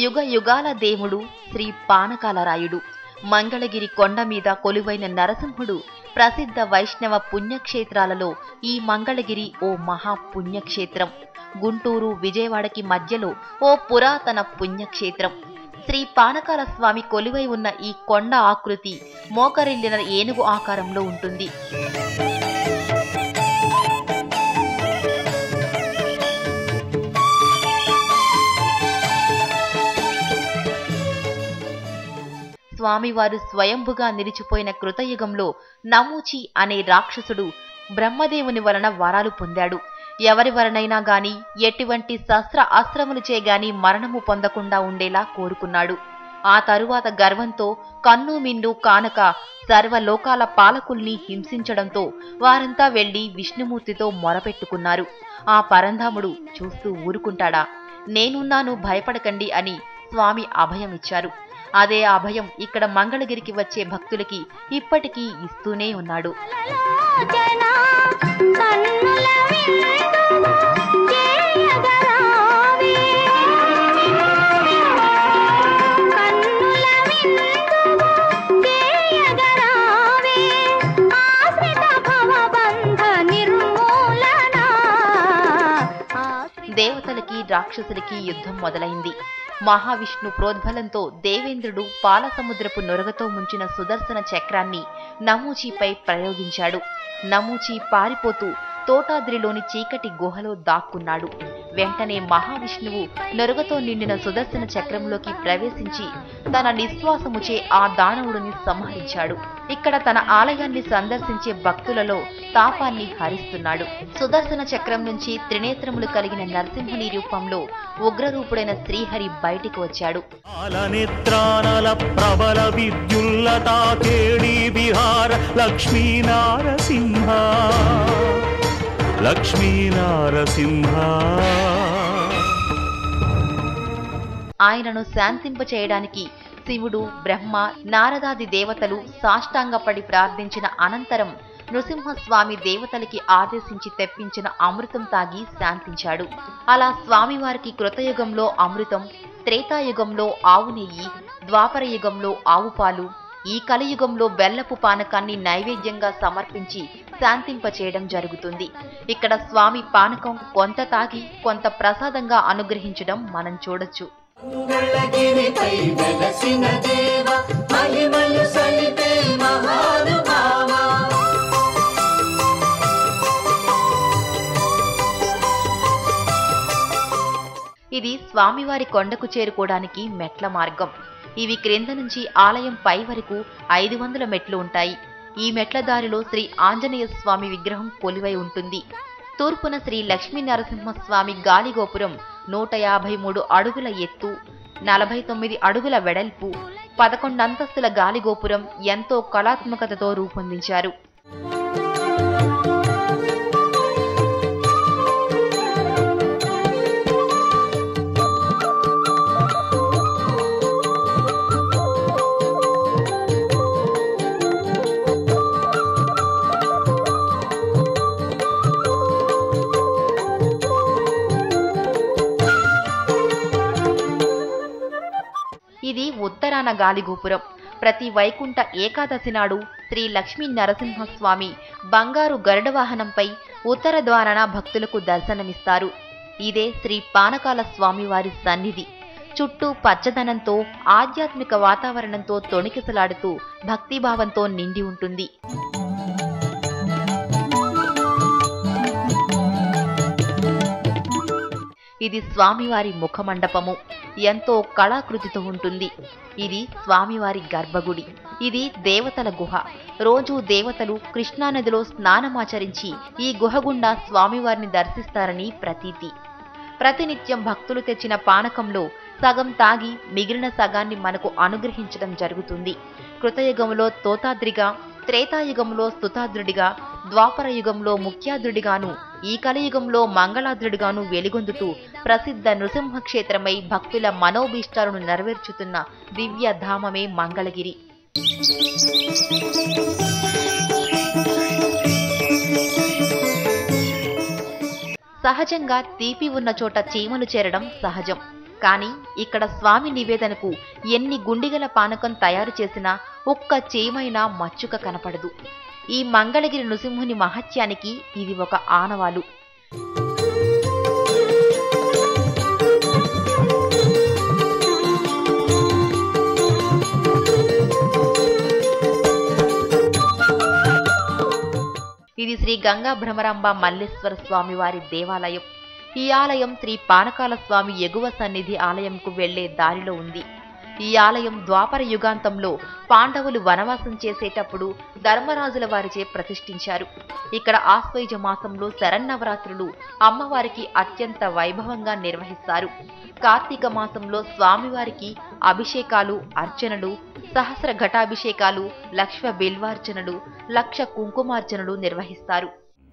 యుగ యుగాల దేవుడు శ్రీ పానకాలరాయుడు మంగళగిరి కొండ మీద కొలువైన నరసింహుడు ప్రసిద్ధ వైష్ణవ పుణ్యక్షేత్రాలలో ఈ మంగళగిరి ఓ మహా పుణ్యక్షేత్రం గుంటూరు విజయవాడకి మధ్యలో ఓ పురాతన పుణ్యక్షేత్రం శ్రీ పానకాల స్వామి కొలువై ఉన్న ఈ కొండ ఆకృతి మోకరిల్లిన ఏనుగు ఆకారంలో ఉంటుంది స్వామివారు స్వయంభుగా నిలిచిపోయిన కృతయుగంలో నమూచి అనే రాక్షసుడు బ్రహ్మదేవుని వలన వరాలు పొందాడు ఎవరి వలనైనా గాని ఎటువంటి శస్త్ర అస్త్రములు చేగాని మరణము పొందకుండా ఉండేలా కోరుకున్నాడు ఆ తరువాత గర్వంతో కన్ను మిన్ను కానక సర్వలోకాల పాలకుల్ని హింసించడంతో వారంతా వెళ్లి విష్ణుమూర్తితో మొరపెట్టుకున్నారు ఆ పరంధాముడు చూస్తూ ఊరుకుంటాడా నేనున్నాను భయపడకండి అని స్వామి అభయమిచ్చారు అదే అభయం ఇక్కడ మంగళగిరికి వచ్చే భక్తులకి ఇప్పటికీ ఇస్తూనే ఉన్నాడు ఆలోచన కన్నుల విందుగా చేయగరావే. కన్నుల విందుగా చేయగరావే. ఆశ్రిత భవబంధ నిర్మూలన. ఆశ్రిత దేవతలకి రాక్షసులకి యుద్ధం మొదలైంది మహావిష్ణు ప్రోద్బలంతో దేవేంద్రుడు పాలసముద్రపు నొరగతో ముంచిన సుదర్శన చక్రాన్ని నమూచీపై ప్రయోగించాడు నమూచి పారిపోతూ తోటాద్రిలోని చీకటి గుహలో దాక్కున్నాడు వెంటనే మహావిష్ణువు నొరగతో నిండిన సుదర్శన చక్రంలోకి ప్రవేశించి తన నిశ్వాసముచే ఆ దానవుడిని సంహరించాడు ఇక్కడ తన ఆలయాన్ని సందర్శించే భక్తులలో తాపాన్ని హరిస్తున్నాడు సుదర్శన చక్రం నుంచి త్రినేత్రములు కలిగిన నరసింహుని రూపంలో ఉగ్రరూపుడైన శ్రీహరి బయటికి వచ్చాడు కాలనేత్రానల ప్రబల విద్యుల్లతా కేళీ బిహార లక్ష్మీ నారసింహ లక్ష్మీ నారసింహ ఆయనను శాంతింప చేయడానికి శివుడు బ్రహ్మ నారదాది దేవతలు సాష్టాంగపడి ప్రార్థించిన అనంతరం నృసింహస్వామి దేవతలకి ఆదేశించి తెప్పించిన అమృతం తాగి శాంతించాడు అలా స్వామివారికి కృతయుగంలో అమృతం త్రేతాయుగంలో ఆవు నెయ్యి ద్వాపర యుగంలో ఆవు పాలు ఈ కలియుగంలో బెల్లపు పానకాన్ని నైవేద్యంగా సమర్పించి శాంతింపచేయడం జరుగుతుంది ఇక్కడ స్వామి పానకం కొంత తాగి కొంత ప్రసాదంగా అనుగ్రహించడం మనం చూడొచ్చు మంగళగిరిపై వెలసిన దేవ మహిమలు సలిపే మహానుభావ ఇది స్వామివారి కొండకు చేరుకోవడానికి మెట్ల మార్గం ఇవి క్రింద నుంచి ఆలయం పై వరకు ఐదు వందల మెట్లు ఉంటాయి ఈ మెట్ల దారిలో శ్రీ ఆంజనేయ స్వామి విగ్రహం కొలువై ఉంటుంది తూర్పున శ్రీ లక్ష్మీ నరసింహస్వామి గాలిగోపురం నూట యాభై మూడు అడుగుల ఎత్తు నలభై తొమ్మిది అడుగుల వెడల్పు పదకొండు అంతస్తుల గాలిగోపురం ఎంతో కళాత్మకతతో రూపొందించారు ఇది ఉత్తరాన గాలిగోపురం ప్రతి వైకుంఠ ఏకాదశి నాడు శ్రీ లక్ష్మీ నరసింహస్వామి బంగారు గరుడ వాహనంపై ఉత్తర ద్వారాన భక్తులకు దర్శనమిస్తారు ఇదే శ్రీ పానకాల స్వామివారి సన్నిధి చుట్టూ పచ్చదనంతో ఆధ్యాత్మిక వాతావరణంతో తొణికిసలాడుతూ భక్తిభావంతో నిండి ఉంటుంది ఇది స్వామివారి ముఖమండపము ఎంతో కళాకృతితో ఉంటుంది ఇది స్వామివారి గర్భగుడి ఇది దేవతల గుహ రోజు దేవతలు కృష్ణానదిలో స్నానమాచరించి ఈ గుహ గుండా స్వామివారిని దర్శిస్తారని ప్రతీతి ప్రతినిత్యం భక్తులు తెచ్చిన పానకంలో సగం తాగి మిగిలిన సగాన్ని మనకు అనుగ్రహించడం జరుగుతుంది కృతయుగంలో తోతాద్రిగా త్రేతాయుగంలో స్తుతాద్రుడిగా ద్వాపర యుగంలో ముఖ్యాద్రుడిగాను ఈ కలియుగంలో మంగళాద్రుడిగాను వెలుగొందుతూ ప్రసిద్ధ నృసింహ క్షేత్రమై భక్తుల మనోభీష్టాలను నెరవేర్చుతున్న దివ్య ధామమే మంగళగిరి సహజంగా తీపి ఉన్న చోట చీమలు చేరడం సహజం కానీ ఇక్కడ స్వామి నివేదనకు ఎన్ని గుండిగల పానకం తయారు చేసినా ఒక్క చేమైనా మచ్చుక కనపడదు ఈ మంగళగిరి నృసింహుని మహత్యానికి ఇది ఒక ఆనవాలు ఇది శ్రీ గంగా భ్రమరాంబ మల్లేశ్వర స్వామి వారి దేవాలయం ఈ ఆలయం శ్రీ పానకాల స్వామి ఎగువ సన్నిధి ఆలయంకు వెళ్లే దారిలో ఉంది ఈ ఆలయం ద్వాపర యుగాంతంలో పాండవులు వనవాసం చేసేటప్పుడు ధర్మరాజుల వారిచే ప్రతిష్ఠించారు ఇక్కడ ఆశ్వయుజ మాసంలో శరన్నవరాత్రులు అమ్మవారికి అత్యంత వైభవంగా నిర్వహిస్తారు కార్తీక మాసంలో స్వామివారికి అభిషేకాలు అర్చనలు సహస్ర ఘటాభిషేకాలు లక్ష బిల్వార్చనలు లక్ష కుంకుమార్చనలు నిర్వహిస్తారు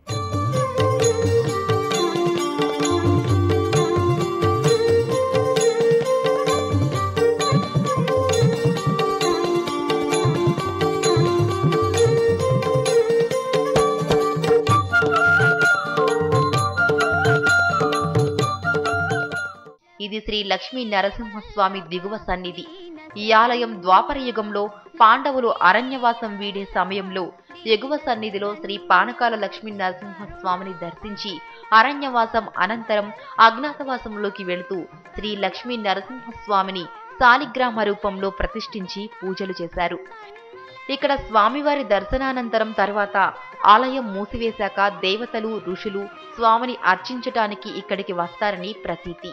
ఇది శ్రీ లక్ష్మీ నరసింహస్వామి దిగువ సన్నిధి ఈ ఆలయం ద్వాపర యుగంలో పాండవులు అరణ్యవాసం వీడే సమయంలో ఎగువ సన్నిధిలో శ్రీ పానకాల లక్ష్మీ నరసింహస్వామిని దర్శించి అరణ్యవాసం అనంతరం అజ్ఞాతవాసంలోకి వెళుతూ శ్రీ లక్ష్మీ నరసింహస్వామిని సాలిగ్రామ రూపంలో ప్రతిష్ఠించి పూజలు చేశారు ఇక్కడ స్వామివారి దర్శనానంతరం తర్వాత ఆలయం మూసివేశాక దేవతలు ఋషులు స్వామిని అర్చించటానికి ఇక్కడికి వస్తారని ప్రతీతి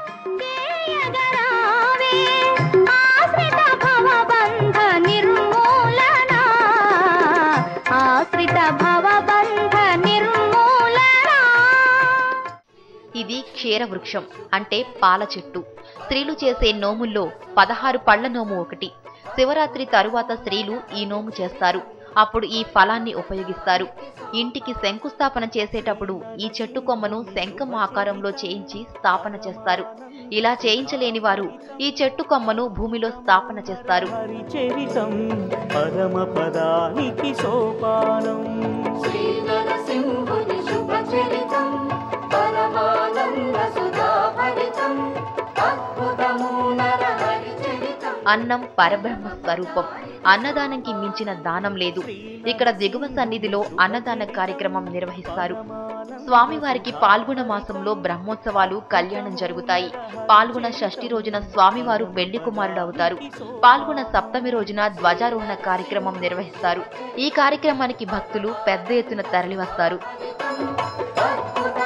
జయగరావే ఆశ్రిత భవబంధ నిర్మూలన ఆశ్రిత భవబంధ నిర్మూలన ఇది క్షీర వృక్షం అంటే పాల చెట్టు స్త్రీలు చేసే నోముల్లో పదహారు పళ్ల నోము ఒకటి శివరాత్రి తరువాత స్త్రీలు ఈ నోము చేస్తారు అప్పుడు ఈ ఫలాన్ని ఉపయోగిస్తారు ఇంటికి శంకుస్థాపన చేసేటప్పుడు ఈ చెట్టు కొమ్మను శంఖం ఆకారంలో చేయించి స్థాపన చేస్తారు ఇలా చేయించలేని వారు ఈ చెట్టు కొమ్మను భూమిలో స్థాపన చేస్తారు హరిచరితం పరమ పదానికి సోపానం శ్రీ నరసింహుని శుభచరితం పరమానంద సుధాభరితం అద్భుతము నరహరి చరితం అన్నం పరబ్రహ్మ స్వరూపం అన్నదానంకి మించిన దానం లేదు ఇక్కడ దిగువ సన్నిధిలో అన్నదాన కార్యక్రమం నిర్వహిస్తారు స్వామివారికి పాల్గొన మాసంలో బ్రహ్మోత్సవాలు కళ్యాణం జరుగుతాయి పాల్గొన షష్ఠి రోజున స్వామివారు పెళ్లి కుమారుడు అవుతారు పాల్గొన సప్తమి రోజున ధ్వజారోహణ కార్యక్రమం నిర్వహిస్తారు ఈ కార్యక్రమానికి భక్తులు పెద్ద ఎత్తున తరలివస్తారు అద్భుత